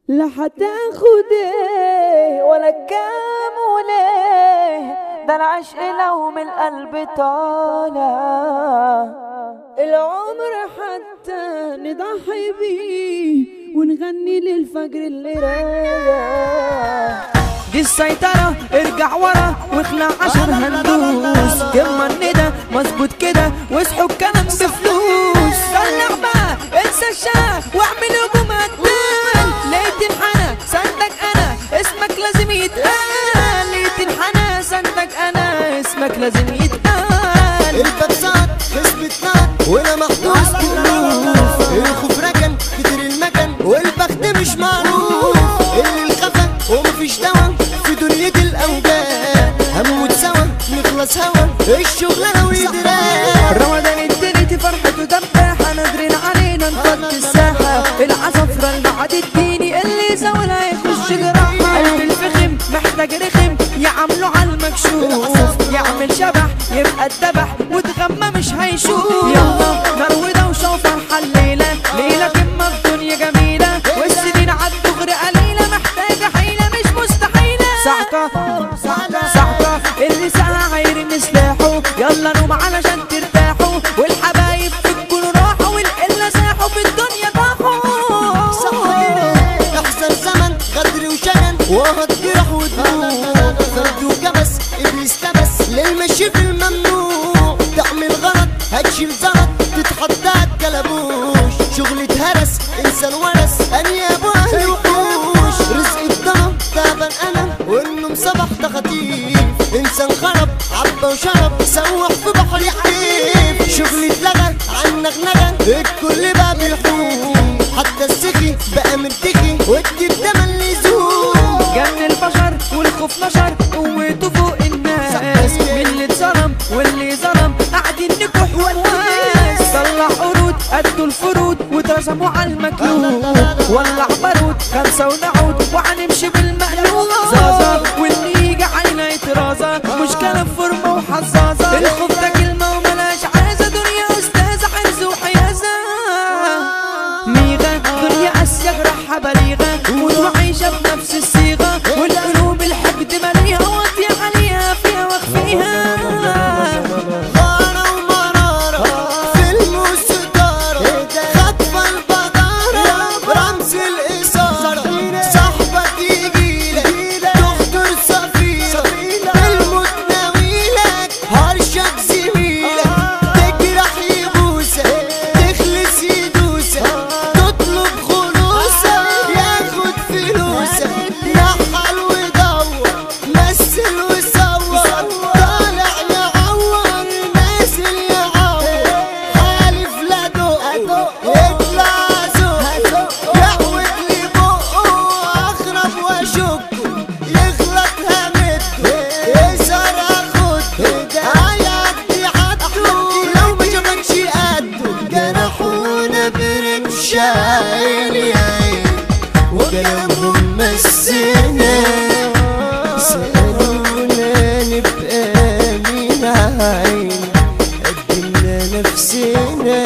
لا هتاخد ايه ولا كام وليه ده العشق لو من القلب طالع العمر حتى نضحي بيه ونغني للفجر اللي رايح دي السيطرة ارجع ورا واخلع عشان هندوس كما الندى مظبوط كده واصحوا الكلام بفلوس طلع بقى انسى الشاه واعمل هجوم قتال لقيت الحنا سندك انا اسمك لازم يتقال لقيت الحنا سندك انا اسمك لازم يتقال الباب سعد خصبة نعد وانا محبوس بألوف الخوف ركن كتر المكان والبخت مش معروف اللي الخفا ومفيش دوا في دنيا الاوجاع هنموت سوا نخلص هوا الشغلانه ويدراك رمضان الدنيا فرحته دباحة نادرين علينا نفض الساحة العصفرة اللي بعد الديني اللي زولها يخش جراحة قلب الفخم محتاج رخم يعملوا على المكشوف يعمل شبح يبقى الدبح وتغمى مش هيشوف يلا نار ودوشة وفرحة الليلة ليلة قمة في دنيا جميلة والسنين عالدغري قليلة محتاجة حيلة مش مستحيلة ساعتها ساعتها اللي ساعة هيرمي سلاحه يلا نوم علشان ترتاحوا والحبايب في الكل راحوا والقلة ساحوا في الدنيا طاحوا احسن زمن غدر وشجن وهد جرح ودموع فرد وكبس ابليس كبس للمشي في الممنوع تعمل غلط هتشيل زلط تتحط عالكلبوش شغل اتهرس انسان ورث انياب واهل وحوش رزق الضرب تعبان انا وانه مصبح تخطيف انسان خرب عبى وشرب سوح في بحر يحيف شغل اتلغى عن نغنغه الكل بقى بيحوم حتى السخي بقى مرتخي والديب ده ملزوم جن البشر والخوف نشر قوته فوق الناس من اللي اتظلم واللي ظلم قاعدين نكح والناس طلع قرود قدوا الفرود واترسموا على المكلوب ولع بارود خمسة ونعود وهنمشي بالمقلوب زازا واللي يجي علينا يترازا مشكلة في فورمة وحزازة الخوف ده كلمة وملاش عايزة دنيا أستاذة حرز وحيازة ميغة دنيا أسيا جرحها بليغة وعايشة بنفس الصيغة والقلوب الحقد مليها واطية عليها فيها واخفيها غارة ومرارة فيلم وستارة خطفة البدارة رمز الإثارة صاحبك يجيلك دكتور سفيرة الموت ناويلك هرشك زميلك تجرح يبوسك تخلص يدوسك تطلب خلوصك ياخد فلوسك نحل ودور مثل وصور طالع يعور نازل يعور حالف لا دق يطلع زق يحوج لي بقه اخرب واشكه يغلط همته يسهر اخده هيعدي حده لو ما جابكش قده جرحونا برمش عيني عين وكلامهم مسنا سألونا نبقى مين عين قدمنا نفسنا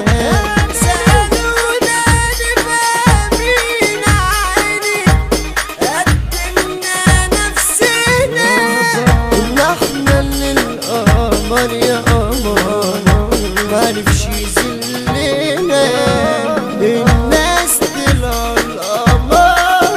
سألونا نبقى مين عيني قدمنا نفسنا كنا احنا اللي القمر يا قمر معرفش يذلنا الناس طلعوا القمر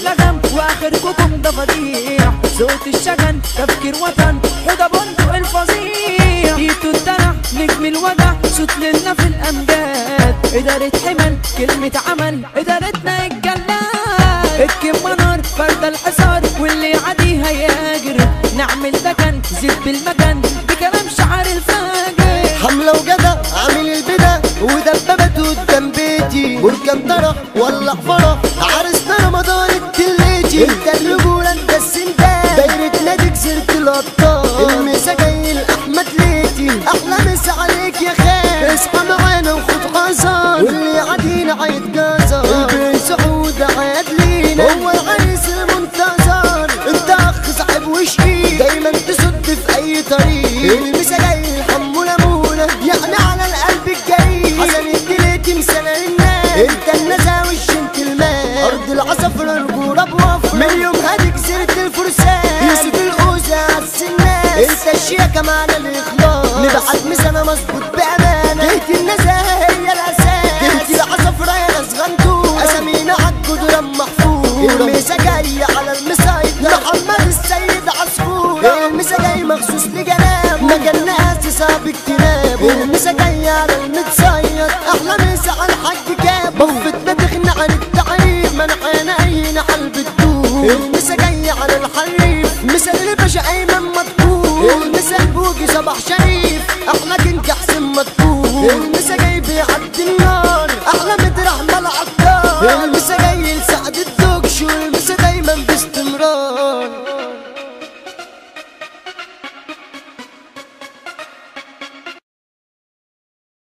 لغم واخركم ده فضيح صوت الشجن تفكير وطن حدا بندق الفظيع ايده الدلع نجم الوجع صوت لنا في الامجاد ادارة حمل كلمة عمل ادارتنا الجلاد الكم نار فرد الحصار واللي عادي هياجر نعمل دكن زيت بالمكان بكلام شعر الفاجر حملة وجدع عامل البدع ودببت قدام بيتي بركان طرح ولع فرح عرسنا رمضان التليتي انت الرجولة انت السندان دايرة نادي كسرت الابطال المسا جاي لاحمد ليتي احلى مسا عليك يا خال اصحى معانا وخد حذر واللي عادينا هيتجازر البين سعود عاد لينا هو العريس المنتظر انت اخ صاحب وشقي دايما تصد في اي طريق المسا جاي حمو لمونة يعني على القلب الجريء حسن الدليتي مسنة للناس انت النزا والجنتلمان ارض العصفر رجولة بوفر من يوم هادي كسرت الفرسان يوسف الاوزة عالسناس انت الشياكة معنا الاخلاص نبعت مسنة مظبوط بامانة جهة النزا هي الاساس جهة العصفرة يا ناس غندور اسامينا عالجدران محفوظ المسا جاي على المسايد محمد السيد عصفور المسا جاي مخصوص لجناب مجال ناس صعب اجتناب المسا جاي على المتصيد احلى مسا على الحاج كاب بفتنا تغنى عن التعريف منعنا عينا قلب الدور المسا جاي على الحريف مثل الباشا ايمن مطبوع المسا البوجي صباح شريف احلى كنك حسين مطبوع المسا جاي بيعدي النار احلى مدر احمد عطار المسا جاي